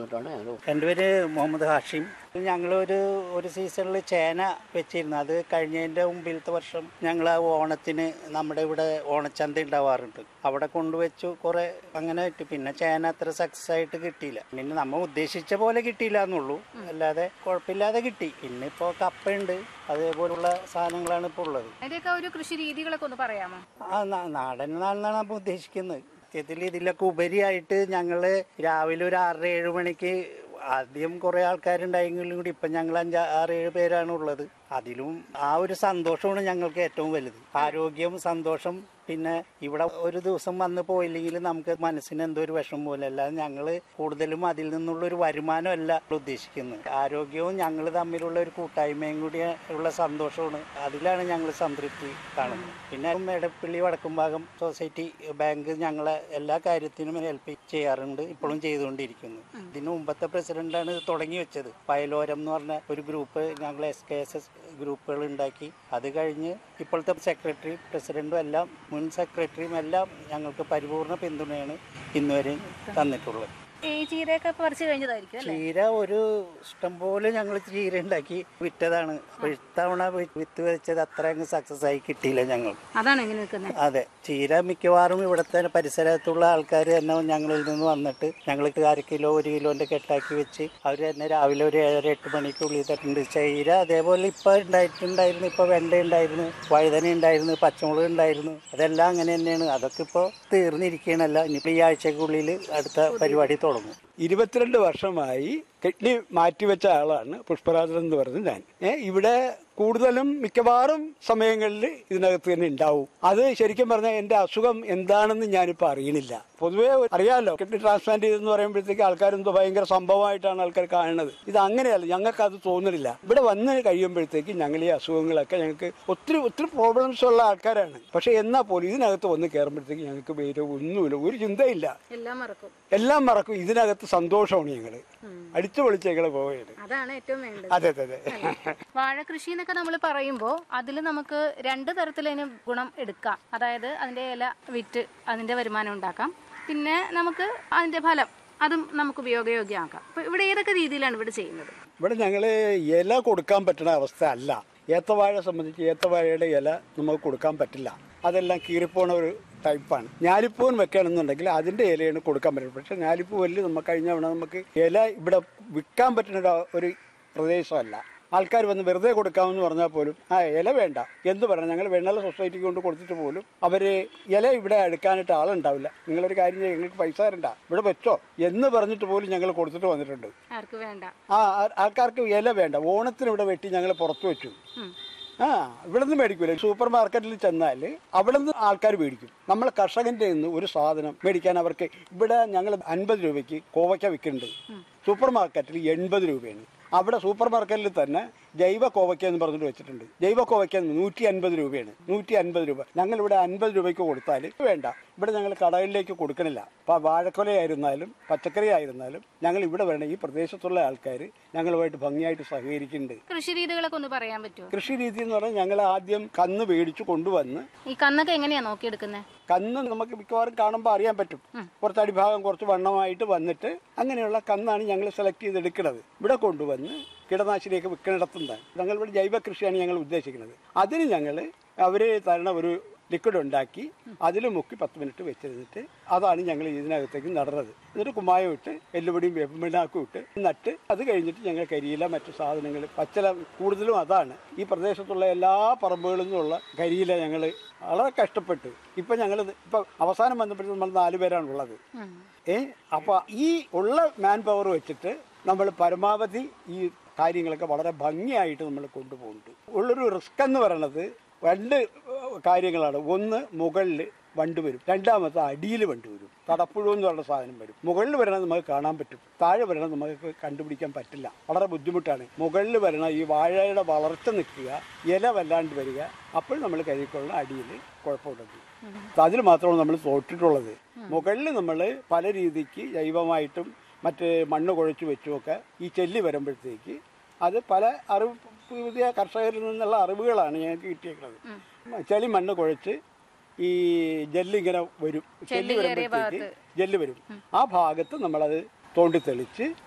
വന്നിട്ടാണ് ഞങ്ങൾ എൻ്റെ പേര് മുഹമ്മദ് ഹാഷിം ഞങ്ങളൊരു ഒരു സീസണിൽ ചേന വെച്ചിരുന്നു അത് കഴിഞ്ഞതിൻ്റെ മുമ്പിലത്തെ വർഷം ഞങ്ങൾ ആ ഓണത്തിന് നമ്മുടെ ഇവിടെ ഓണച്ചന്ത ഉണ്ടാവാറുണ്ട് അവിടെ കൊണ്ടുവച്ചു കുറേ അങ്ങനെ കിട്ടി പിന്നെ ചേന അത്ര സക്സസ് ആയിട്ട് കിട്ടിയില്ല പിന്നെ നമ്മൾ ഉദ്ദേശിച്ച പോലെ കിട്ടിയില്ല എന്നുള്ളൂ അല്ലാതെ കുഴപ്പമില്ലാതെ കിട്ടി പിന്നെ ഇപ്പോൾ കപ്പയുണ്ട് അതേപോലുള്ള സാധനങ്ങളാണ് ഇപ്പോൾ ഉള്ളത് അതിന്റെയൊക്കെ ഒരു കൃഷി രീതികളൊക്കെ ഒന്ന് പറയാമോ ആ നാ- നാടൻ നാളെന്നാണ് നമ്മൾ ഉദ്ദേശിക്കുന്നത് സത്യത്തിൽ ഇതിലൊക്കെ ഉപരിയായിട്ട് ഞങ്ങൾ രാവിലെ ഒരു ആറര ഏഴ് മണിക്ക് ആദ്യം കുറേ ആൾക്കാരുണ്ടായെങ്കിലും കൂടി ഇപ്പം ഞങ്ങൾ അഞ്ച് ആറ് ഏഴ് പേരാണ് ഉള്ളത് അതിലും ആ ഒരു സന്തോഷമാണ് ഞങ്ങൾക്ക് ഏറ്റവും വലുത് ആരോഗ്യം സന്തോഷം പിന്നെ ഇവിടെ ഒരു ദിവസം വന്ന് പോയില്ലെങ്കിൽ നമുക്ക് മനസ്സിന് എന്തോ ഒരു വിഷമം പോലെ അല്ലാതെ ഞങ്ങൾ കൂടുതലും അതിൽ നിന്നുള്ള ഒരു വരുമാനമല്ല ഉദ്ദേശിക്കുന്നത് ആരോഗ്യവും ഞങ്ങൾ തമ്മിലുള്ള ഒരു കൂട്ടായ്മയും കൂടി ഉള്ള സന്തോഷമാണ് അതിലാണ് ഞങ്ങൾ സംതൃപ്തി കാണുന്നത് പിന്നെ എടപ്പള്ളി വടക്കുംഭാഗം സൊസൈറ്റി ബാങ്ക് ഞങ്ങളെ എല്ലാ കാര്യത്തിനും ഹെൽപ്പ് ചെയ്യാറുണ്ട് ഇപ്പോഴും ചെയ്തുകൊണ്ടിരിക്കുന്നു ഇതിന് മുമ്പത്തെ പ്രസിഡന്റാണ് ഇത് തുടങ്ങി വെച്ചത് പയലോരം എന്ന് പറഞ്ഞ ഒരു ഗ്രൂപ്പ് ഞങ്ങൾ എസ് കെ എസ് എസ് ഗ്രൂപ്പുകൾ ഉണ്ടാക്കി അത് കഴിഞ്ഞ് ഇപ്പോഴത്തെ സെക്രട്ടറി പ്രസിഡന്റും എല്ലാം മുൻ സെക്രട്ടറിയും എല്ലാം ഞങ്ങൾക്ക് പരിപൂർണ പിന്തുണയാണ് ഇന്നുവരെ തന്നിട്ടുള്ളത് ഈ ചീരയൊക്കെ പറിച്ചു കഴിഞ്ഞതായിരിക്കും അല്ലേ ചീര ഒരു ഇഷ്ടം പോലെ ഞങ്ങൾ ചീര ഉണ്ടാക്കി വിറ്റതാണ് അപ്പൊ ഇത്തവണ വി- വിത്ത് വെച്ചത് അത്ര അങ്ങ് സക്സസ് ആയി കിട്ടിയില്ല ഞങ്ങൾ അതാണ് എങ്ങനെ നിൽക്കുന്നത് അതെ ചീര മിക്കവാറും ഇവിടുത്തെ പരിസരത്തുള്ള ആൾക്കാർ തന്നെ ഞങ്ങളിൽ നിന്ന് വന്നിട്ട് ഞങ്ങൾക്ക് അര കിലോ ഒരു കിലോന്റെ കെട്ടാക്കി വെച്ച് അവർ തന്നെ രാവിലെ ഒരു ഏഴര എട്ട് മണിക്കുള്ളിൽ തട്ടുണ്ട് ചീര അതേപോലെ ഇപ്പൊ ഉണ്ടായിട്ടുണ്ടായിരുന്നു ഇപ്പൊ വെണ്ട ഉണ്ടായിരുന്നു വഴുതന ഉണ്ടായിരുന്നു പച്ചമുളക് ഉണ്ടായിരുന്നു അതെല്ലാം അങ്ങനെ തന്നെയാണ് അതൊക്കെ ഇപ്പോൾ തീർന്നിരിക്കണല്ല ഇനിയിപ്പോൾ ഈ ആഴ്ചക്കുള്ളിൽ അടുത്ത പരിപാടി തുടങ്ങും ഇരുപത്തിരണ്ട് വർഷമായി കിഡ്നി മാറ്റിവെച്ച ആളാണ് പുഷ്പരാജൻ എന്ന് പറഞ്ഞ ഞാൻ ഏ, ഇവിടെ കൂടുതലും മിക്കവാറും സമയങ്ങളിൽ ഇതിനകത്ത് തന്നെ ഉണ്ടാവും അത് ശരിക്കും പറഞ്ഞാൽ എന്റെ അസുഖം എന്താണെന്ന് ഞാനിപ്പോൾ അറിയണില്ല പൊതുവേ അറിയാമല്ലോ കിഡ്നി ട്രാൻസ്പ്ലാന്റ് ചെയ്തെന്ന് പറയുമ്പോഴത്തേക്ക് ആൾക്കാർ എന്തോ ഭയങ്കര സംഭവമായിട്ടാണ് ആൾക്കാർ കാണുന്നത് ഇത് അങ്ങനെയല്ല ഞങ്ങൾക്ക് അത് തോന്നുന്നില്ല ഇവിടെ വന്ന് കഴിയുമ്പോഴത്തേക്ക് ഞങ്ങൾ ഈ അസുഖങ്ങളൊക്കെ ഞങ്ങൾക്ക് ഒത്തിരി ഒത്തിരി പ്രോബ്ലംസ് ഉള്ള ആൾക്കാരാണ് പക്ഷെ എന്നാൽ പോലും ഇതിനകത്ത് വന്ന് കയറുമ്പോഴത്തേക്ക് ഞങ്ങൾക്ക് വേറെ ഒന്നുമില്ല ഒരു ചിന്തയില്ല എല്ലാം മറക്കും എല്ലാം മറക്കും ഇതിനകത്ത് സന്തോഷമാണ് ഞങ്ങള് അടിച്ചു പൊളിച്ച് ഞങ്ങള് പോവുകയാണ് അതാണ് ഏറ്റവും വേണ്ടത് അതെ അതെ അതെ വാഴ കൃഷി എന്നൊക്കെ നമ്മൾ പറയുമ്പോൾ അതിൽ നമുക്ക് രണ്ട് തരത്തിലതിന് ഗുണം എടുക്കാം അതായത് അതിന്റെ ഇല വിറ്റ് അതിന്റെ വരുമാനം ഉണ്ടാക്കാം പിന്നെ നമുക്ക് അതിന്റെ ഫലം അതും നമുക്ക് ഉപയോഗയോഗ്യമാക്കാം അപ്പൊ ഇവിടെ ഏതൊക്കെ രീതിയിലാണ് ഇവിടെ ചെയ്യുന്നത് ഇവിടെ ഞങ്ങള് ഇല കൊടുക്കാൻ പറ്റുന്ന അവസ്ഥ അല്ല ഏത്തവാഴ സംബന്ധിച്ച് ഏത്തവാഴയുടെ ഇല നമുക്ക് കൊടുക്കാൻ പറ്റില്ല അതെല്ലാം കീറിപ്പോണ ഒരു ടൈപ്പാണ് ഞാലിപ്പൂവൻ വെക്കുകയാണെന്നുണ്ടെങ്കിൽ അതിന്റെ ഇലയാണ് കൊടുക്കാൻ പറ്റുന്നത് പക്ഷെ ഞാലിപ്പൂവല് നമുക്ക് കഴിഞ്ഞ തവണ നമുക്ക് ഇല ഇവിടെ വിൽക്കാൻ പറ്റുന്ന ഒരു- ഒരു പ്രദേശമല്ല ആൾക്കാർ വന്ന് വെറുതെ കൊടുക്കാമെന്ന് പറഞ്ഞാൽ പോലും ആ ഇല വേണ്ട എന്ത് പറയണം ഞങ്ങൾ വെണ്ണല സൊസൈറ്റിക്ക് കൊണ്ട് കൊടുത്തിട്ട് പോലും അവര് ഇല ഇവിടെ എടുക്കാനായിട്ട് ആളുണ്ടാവില്ല നിങ്ങളൊരു കാര്യം ചെയ്യും നിങ്ങൾക്ക് പൈസ തരണ്ട ഇവിടെ വെച്ചോ എന്ന് പറഞ്ഞിട്ട് പോലും ഞങ്ങൾ കൊടുത്തിട്ട് വന്നിട്ടുണ്ട് ആർക്ക് വേണ്ട ആ ആ- ആൾക്കാർക്ക് ഇല വേണ്ട ഓണത്തിന് ഇവിടെ വെട്ടി ഞങ്ങൾ പുറത്ത് വെച്ചു ആ ഇവിടെ നിന്ന് മേടിക്കൂല സൂപ്പർ മാർക്കറ്റിൽ ചെന്നാൽ അവിടെ നിന്ന് ആൾക്കാർ മേടിക്കും നമ്മൾ കർഷകന്റെ നിന്ന് ഒരു സാധനം മേടിക്കാൻ അവർക്ക് ഇവിടെ ഞങ്ങൾ അൻപത് രൂപയ്ക്ക് കോവയ്ക്ക വിൽക്കുന്നുണ്ട് സൂപ്പർ മാർക്കറ്റിൽ എൺപത് രൂപയാണ് അവിടെ സൂപ്പർ മാർക്കറ്റിൽ തന്നെ ജൈവ കോവയ്ക്ക എന്ന് പറഞ്ഞിട്ട് വെച്ചിട്ടുണ്ട് ജൈവ കോവയ്ക്ക നൂറ്റി അൻപത് രൂപയാണ് നൂറ്റി അൻപത് രൂപ ഞങ്ങൾ ഇവിടെ അൻപത് രൂപയ്ക്ക് കൊടുത്താൽ വേണ്ട ഇവിടെ ഞങ്ങൾ കടകളിലേക്ക് കൊടുക്കണില്ല ഇപ്പൊ വാഴക്കൊല ആയിരുന്നാലും പച്ചക്കറി ആയിരുന്നാലും ഞങ്ങൾ ഇവിടെ വരണം ഈ പ്രദേശത്തുള്ള ആൾക്കാർ ഞങ്ങളുമായിട്ട് ഭംഗിയായിട്ട് സഹകരിക്കുന്നുണ്ട് കൃഷി രീതികളൊക്കെ ഒന്ന് പറയാൻ പറ്റുമോ കൃഷി രീതി എന്ന് പറഞ്ഞാൽ ഞങ്ങൾ ആദ്യം കന്ന് മേടിച്ചു കൊണ്ടുവന്ന് ഈ കന്നൊക്കെ എങ്ങനെയാ നോക്കിയെടുക്കുന്നത് കന്ന് നമുക്ക് മിക്കവാറും കാണുമ്പോൾ അറിയാൻ പറ്റും കുറച്ച് അടിഭാഗം കുറച്ച് വണ്ണമായിട്ട് വന്നിട്ട് അങ്ങനെയുള്ള കന്നാണ് ഞങ്ങൾ സെലക്ട് ചെയ്തെടുക്കുന്നത് ഇവിടെ കൊണ്ടുവന്ന് കീടനാശിനിയൊക്കെ വിൽക്കുന്നിടത്തുനിന്ന് ഞങ്ങൾ ഇവിടെ ജൈവ കൃഷിയാണ് ഞങ്ങൾ ഉദ്ദേശിക്കുന്നത് അതിന് ഞങ്ങൾ അവർ തരണ ഒരു ലിക്വിഡ് ഉണ്ടാക്കി അതിൽ മുക്കി പത്ത് മിനിറ്റ് വെച്ചിരുന്നിട്ട് അതാണ് ഞങ്ങൾ ഇതിനകത്തേക്ക് നടുന്നത് എന്നിട്ട് കുമ്മായം ഇട്ട് എല്ലുപൊടിയും വേപ്പിമിണ്ണാക്കും ഇട്ട് നട്ട് അത് കഴിഞ്ഞിട്ട് ഞങ്ങൾ കരിയില മറ്റു സാധനങ്ങൾ പച്ചല കൂടുതലും അതാണ് ഈ പ്രദേശത്തുള്ള എല്ലാ പറമ്പുകളിൽ നിന്നുള്ള കരിയില ഞങ്ങൾ വളരെ കഷ്ടപ്പെട്ടു ഇപ്പൊ ഞങ്ങൾ ഇപ്പൊ അവസാനം വന്നപ്പോഴത്തേക്കും നമ്മൾ നാല് പേരാണ് ഉള്ളത് ഏ അപ്പൊ ഈ ഉള്ള മാൻ പവർ വെച്ചിട്ട് നമ്മൾ പരമാവധി ഈ കാര്യങ്ങളൊക്കെ വളരെ ഭംഗിയായിട്ട് നമ്മൾ കൊണ്ടുപോകുന്നുണ്ട് ഉള്ളൊരു റിസ്ക് എന്ന് പറയുന്നത് രണ്ട് കാര്യങ്ങളാണ് ഒന്ന് മുകളിൽ വണ്ട് വരും രണ്ടാമത്തെ അടിയിൽ വണ്ട് വരും തടപ്പുഴു എന്ന് പറയുന്ന സാധനം വരും മുകളിൽ വരണം നമുക്ക് കാണാൻ പറ്റും താഴെ വരണം നമുക്ക് കണ്ടുപിടിക്കാൻ പറ്റില്ല വളരെ ബുദ്ധിമുട്ടാണ് മുകളിൽ വരണ ഈ വാഴയുടെ വളർച്ച നിൽക്കുക ഇല വല്ലാണ്ട് വരിക അപ്പോൾ നമ്മൾ കഴിക്കൊള്ള അടിയിൽ കുഴപ്പമുണ്ടെങ്കിൽ അതിൽ മാത്രമാണ് നമ്മൾ തോറ്റിട്ടുള്ളത് മുകളിൽ നമ്മൾ പല രീതിക്ക് ജൈവമായിട്ടും മറ്റ് മണ്ണ് കുഴച്ച് വെച്ചുമൊക്കെ ഈ ചെല്ലി വരുമ്പോഴത്തേക്ക് അത് പല അറിവ് പുതിയ കർഷകരിൽ നിന്നുള്ള അറിവുകളാണ് ഞങ്ങൾക്ക് കിട്ടിയേക്കുന്നത് ചെളി മണ്ണ് കുഴച്ച് ഈ ജെല്ലിങ്ങനെ വരും ചെല്ലി വരുമ്പോഴത്തേക്ക് ജെല്ല് വരും ആ ഭാഗത്ത് നമ്മളത് തോണ്ടി തെളിച്ച്